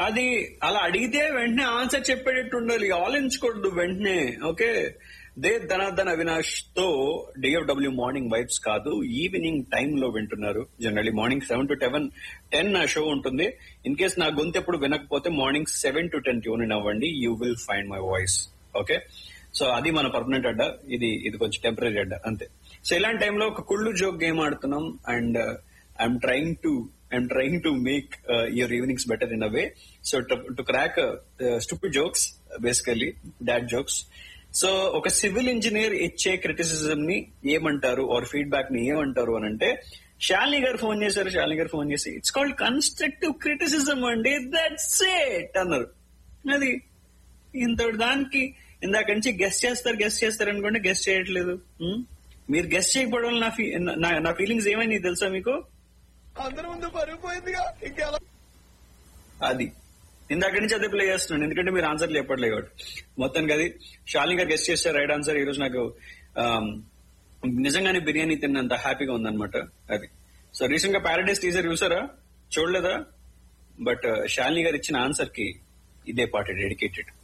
అది అలా అడిగితే వెంటనే ఆన్సర్ చెప్పేటట్టు ఉండాలి ఆలోచించకూడదు వెంటనే ఓకే దే ధనాధన అవినాష్ తో డిఎఫ్డబ్ల్యూ మార్నింగ్ వైబ్స్ కాదు ఈవినింగ్ టైమ్ లో వింటున్నారు జనరల్లీ మార్నింగ్ సెవెన్ టు టెవెన్ టెన్ నా షో ఉంటుంది ఇన్ కేస్ నా గొంతు ఎప్పుడు వినకపోతే morning seven to ten tune in అవ్వండి you will find my voice okay so అది మన పర్మనెంట్ అడ్డ ఇది ఇది కొంచెం టెంపరీ అడ్డ అంతే సో ఇలాంటి టైంలో ఒక కుళ్ళు జోక్ గేమ్ ఆడుతున్నాం and I'm trying to I'm trying to make your evenings better in a way so to crack stupid jokes basically dad jokes so ఒక సివిల్ ఇంజనీర్ ఇచ్చే క్రిటిసిజం ని ఏమంటారు ఆర్ ఫీడ్బ్యాక్ ని ఏమంటారు అని అంటే శాలిని గారు ఫోన్ చేశారు శాలిని గారు ఫోన్ చేసి ఇట్స్ కాల్డ్ కన్స్ట్రక్టివ్ క్రిటిసిజం అండి దట్స్ ఇట్ అన్నారు అది ఇంత దానికి ఇందాక నుంచి గెస్ట్ చేస్తారు గెస్ట్ చేస్తారు అనుకుంటే గెస్ట్ చేయట్లేదు ఉం? మీరు గెస్ట్ చేయకపోవడం వల్ల నా ఫీ- నా- నా ఫీలింగ్స్ ఏమైనా తెలుసా మీకు అందరి ముందు పరుగు పోయిందిగా ఇంకెలా అది ఇందాక నుంచి అదే ప్లే చేస్తున్నాను ఎందుకంటే మీరు ఆన్సర్ చెప్పట్లేదు కాబట్టి మొత్తానికి అది షాలిని గారు గెస్ట్ చేస్తారు రైట్ ఆన్సర్ ఈ రోజు నాకు ఆమ్, నిజంగానే బిర్యానీ తిన్నంత హ్యాపీగా ఉందన్నమాట అది సో రీసెంట్ గా ప్యారడైస్ టీజర్ చూసారా చూడలేదా బట్ షాలిని గారు ఇచ్చిన ఆన్సర్ కి ఇదే పాట డెడికేటెడ్